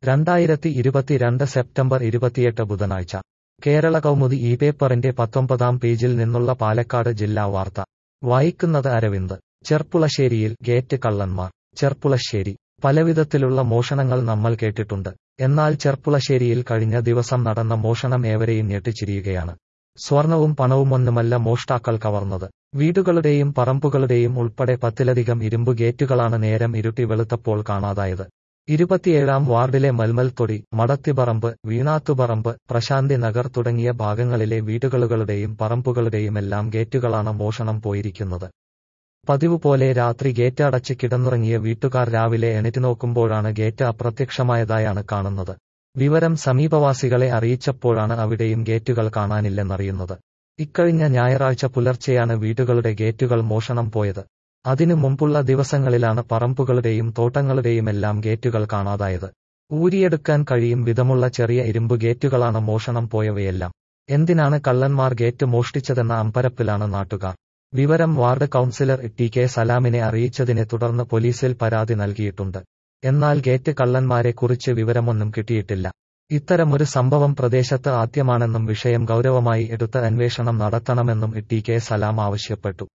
രണ്ടായിരത്തി ഇരുപത്തിരണ്ട് സെപ്റ്റംബർ ഇരുപത്തിയെട്ട് ബുധനാഴ്ച കേരള കൗമുദി ഈ പേപ്പറിന്റെ പത്തൊമ്പതാം പേജിൽ നിന്നുള്ള പാലക്കാട് ജില്ലാ വാർത്ത വായിക്കുന്നത് അരവിന്ദ് ചെർപ്പുളശ്ശേരിയിൽ ഗേറ്റ് കള്ളന്മാർ ചെർപ്പുളശ്ശേരി പലവിധത്തിലുള്ള മോഷണങ്ങൾ നമ്മൾ കേട്ടിട്ടുണ്ട് എന്നാൽ ചെർപ്പുളശ്ശേരിയിൽ കഴിഞ്ഞ ദിവസം നടന്ന മോഷണം ഏവരെയും ഞെട്ടിച്ചിരിയുകയാണ് സ്വർണവും പണവുമൊന്നുമല്ല മോഷ്ടാക്കൾ കവർന്നത് വീടുകളുടെയും പറമ്പുകളുടെയും ഉൾപ്പെടെ പത്തിലധികം ഇരുമ്പു ഗേറ്റുകളാണ് നേരം ഇരുട്ടി വെളുത്തപ്പോൾ കാണാതായത് ഇരുപത്തിയേഴാം വാർഡിലെ മൽമൽത്തൊടി മടത്തിപ്പറമ്പ് വീണാത്തുപറമ്പ് പ്രശാന്തി നഗർ തുടങ്ങിയ ഭാഗങ്ങളിലെ വീടുകളുടെയും പറമ്പുകളുടെയുമെല്ലാം ഗേറ്റുകളാണ് മോഷണം പോയിരിക്കുന്നത് പതിവ് പോലെ രാത്രി ഗേറ്റ് അടച്ച് കിടന്നുറങ്ങിയ വീട്ടുകാർ രാവിലെ എണീറ്റ് നോക്കുമ്പോഴാണ് ഗേറ്റ് അപ്രത്യക്ഷമായതായാണ് കാണുന്നത് വിവരം സമീപവാസികളെ അറിയിച്ചപ്പോഴാണ് അവിടെയും ഗേറ്റുകൾ കാണാനില്ലെന്നറിയുന്നത് ഇക്കഴിഞ്ഞ ഞായറാഴ്ച പുലർച്ചെയാണ് വീടുകളുടെ ഗേറ്റുകൾ മോഷണം പോയത് അതിനു മുമ്പുള്ള ദിവസങ്ങളിലാണ് പറമ്പുകളുടെയും തോട്ടങ്ങളുടെയുമെല്ലാം ഗേറ്റുകൾ കാണാതായത് ഊരിയെടുക്കാൻ കഴിയും വിധമുള്ള ചെറിയ ഇരുമ്പ് ഗേറ്റുകളാണ് മോഷണം പോയവയെല്ലാം എന്തിനാണ് കള്ളന്മാർ ഗേറ്റ് മോഷ്ടിച്ചതെന്ന അമ്പരപ്പിലാണ് നാട്ടുകാർ വിവരം വാർഡ് കൌൺസിലർ ടി കെ സലാമിനെ അറിയിച്ചതിനെ തുടർന്ന് പോലീസിൽ പരാതി നൽകിയിട്ടുണ്ട് എന്നാൽ ഗേറ്റ് കള്ളന്മാരെ കുറിച്ച് വിവരമൊന്നും കിട്ടിയിട്ടില്ല ഇത്തരമൊരു സംഭവം പ്രദേശത്ത് ആദ്യമാണെന്നും വിഷയം ഗൗരവമായി എടുത്ത് അന്വേഷണം നടത്തണമെന്നും ടി കെ സലാം ആവശ്യപ്പെട്ടു